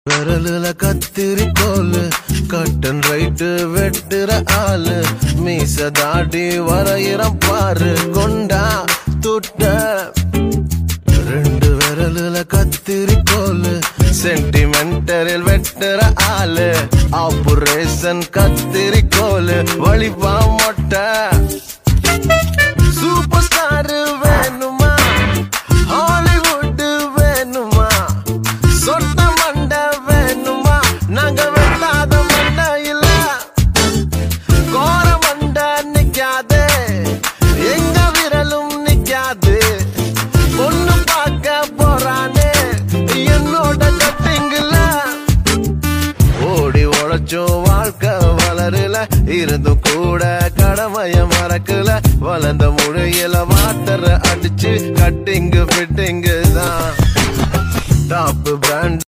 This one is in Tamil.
விரலுல கத்திரி கோலு கட்டன் ரைட்டு வெட்டுற ஆளு மீச தாடி வரையிறம் பாரு கொண்டா துட்ட ரெண்டு விரலுல கத்திரி கோலு சென்டிமெண்டரில் வெட்டுற ஆளு ஆபரேஷன் கத்திரி கோலு வழிபா மொட்டை சூப்பர் ஸ்டார் வேணுமா ஹாலிவுட் வேணுமா சொட்ட மண்டை வேணுமா நாங்க வெட்டாத மண்டை இல்ல கோர மண்டை நிக்காது எங்க விரலும் நிக்காது பொண்ணு பார்க்க போறானே என்னோட கட்டிங்குல ஓடி உழைச்சும் வாழ்க்கை வளரல இருந்தும் கூட கடமைய மறக்கல வளர்ந்த முழையில வாட்டர் அடிச்சு கட்டிங்கு ஃபிட்டிங்கு தான் டாப் பிராண்ட்